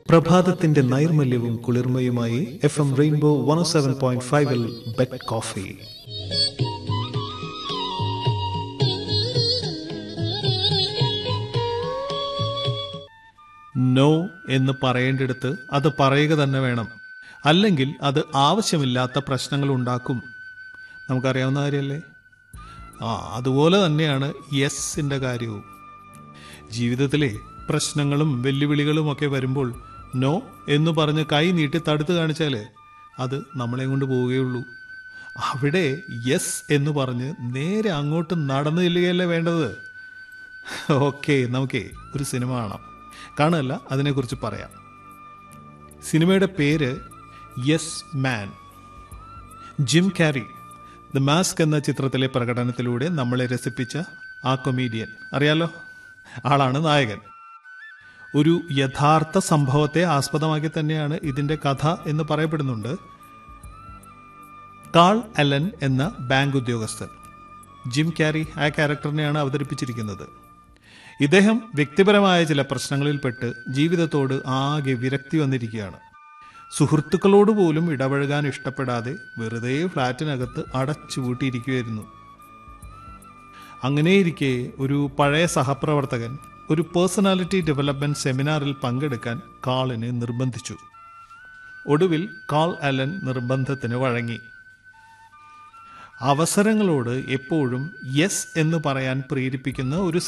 പ്രഭാതത്തിന്റെ നൈർമല്യവും കുളിർമയുമായി F M rainbow one seven point ഫൈവിൽ ബെറ്റ് കോഫി നോ എന്ന് പറയേണ്ടിടത്ത് അത് പറയുക തന്നെ വേണം അല്ലെങ്കിൽ അത് ആവശ്യമില്ലാത്ത പ്രശ്നങ്ങൾ ഉണ്ടാക്കും നമുക്കറിയാവുന്ന കാര്യമല്ലേ ആ അതുപോലെ തന്നെയാണ് യെസ്സിൻ്റെ കാര്യവും ജീവിതത്തിലെ പ്രശ്നങ്ങളും വെല്ലുവിളികളും ഒക്കെ വരുമ്പോൾ നോ എന്ന് പറഞ്ഞ് കൈ നീട്ടി തടുത്ത് കാണിച്ചാൽ അത് നമ്മളെ കൊണ്ട് പോവുകയുള്ളൂ അവിടെ യെസ് എന്ന് പറഞ്ഞ് നേരെ അങ്ങോട്ട് നടന്നു ചെല്ലുകയല്ലേ വേണ്ടത് ഓക്കെ നമുക്കേ ഒരു സിനിമ കാണാം കാണുകയല്ല അതിനെക്കുറിച്ച് പറയാം സിനിമയുടെ പേര് yes man Jim Carrey the mask എന്ന ചിത്രത്തിലെ പ്രകടനത്തിലൂടെ നമ്മളെ രസിപ്പിച്ച ആ കൊമീഡിയൻ അറിയാലോ ആളാണ് നായകൻ ഒരു യഥാർത്ഥ സംഭവത്തെ ആസ്പദമാക്കി തന്നെയാണ് ഇതിന്റെ കഥ എന്ന് പറയപ്പെടുന്നുണ്ട് കാൾ അലൻ എന്ന ബാങ്ക് ഉദ്യോഗസ്ഥൻ ജിം ക്യാരി ആ ക്യാരക്ടറിനെയാണ് അവതരിപ്പിച്ചിരിക്കുന്നത് ഇദ്ദേഹം വ്യക്തിപരമായ ചില പ്രശ്നങ്ങളിൽപ്പെട്ട് ജീവിതത്തോട് ആകെ വിരക്തി വന്നിരിക്കുകയാണ് സുഹൃത്തുക്കളോട് പോലും ഇടപഴകാൻ ഇഷ്ടപ്പെടാതെ വെറുതെ ഫ്ലാറ്റിനകത്ത് അടച്ചുപൂട്ടിയിരിക്കുകയായിരുന്നു അങ്ങനെയിരിക്കെ ഒരു പഴയ സഹപ്രവർത്തകൻ ഒരു പേഴ്സണാലിറ്റി ഡെവലപ്മെന്റ് സെമിനാറിൽ പങ്കെടുക്കാൻ കാളിനെ നിർബന്ധിച്ചു ഒടുവിൽ കാൾ അലൻ നിർബന്ധത്തിന് വഴങ്ങി അവസരങ്ങളോട് എപ്പോഴും യെസ് എന്ന് പറയാൻ പ്രേരിപ്പിക്കുന്ന ഒരു